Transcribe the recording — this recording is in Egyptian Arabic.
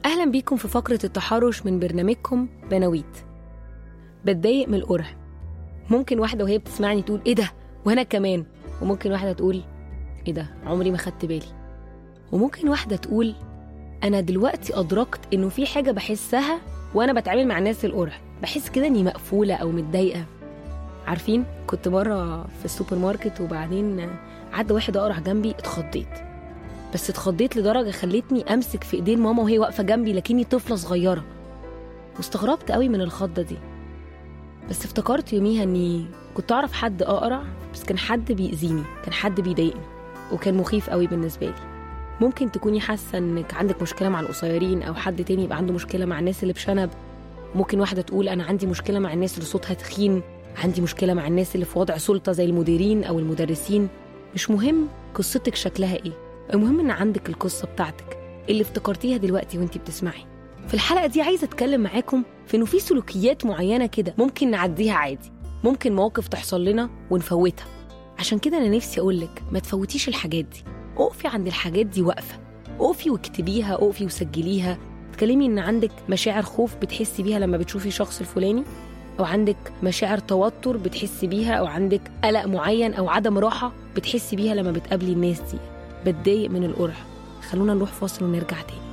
أهلا بيكم في فقرة التحرش من برنامجكم بناويت بتضايق من القرع ممكن واحدة وهي بتسمعني تقول إيه ده وأنا كمان وممكن واحدة تقول إيه ده عمري ما خدت بالي وممكن واحدة تقول أنا دلوقتي أدركت إنه في حاجة بحسها وأنا بتعامل مع الناس القرع بحس كده إني مقفولة أو متضايقة عارفين كنت مرة في السوبر ماركت وبعدين عدى واحد أقرع جنبي اتخضيت بس اتخضيت لدرجة خلتني أمسك في إيدين ماما وهي واقفة جنبي لكني طفلة صغيرة واستغربت قوي من الخضة دي بس افتكرت يوميها إني كنت أعرف حد أقرع بس كان حد بيأذيني كان حد بيضايقني وكان مخيف قوي بالنسبة لي ممكن تكوني حاسة إنك عندك مشكلة مع القصيرين أو حد تاني يبقى عنده مشكلة مع الناس اللي بشنب ممكن واحدة تقول أنا عندي مشكلة مع الناس اللي صوتها تخين عندي مشكلة مع الناس اللي في وضع سلطة زي المديرين أو المدرسين مش مهم قصتك شكلها إيه المهم إن عندك القصة بتاعتك اللي افتكرتيها دلوقتي وانتي بتسمعي في الحلقة دي عايزة أتكلم معاكم في إنه في سلوكيات معينة كده ممكن نعديها عادي ممكن مواقف تحصل لنا ونفوتها عشان كده أنا نفسي أقولك ما تفوتيش الحاجات دي اقفي عند الحاجات دي واقفة اقفي واكتبيها اقفي وسجليها تكلمي إن عندك مشاعر خوف بتحسي بيها لما بتشوفي الشخص الفلاني أو عندك مشاعر توتر بتحسي بيها أو عندك قلق معين أو عدم راحة بتحسي بيها لما بتقابلي الناس دي بتضايق من القرح خلونا نروح فاصل ونرجع تاني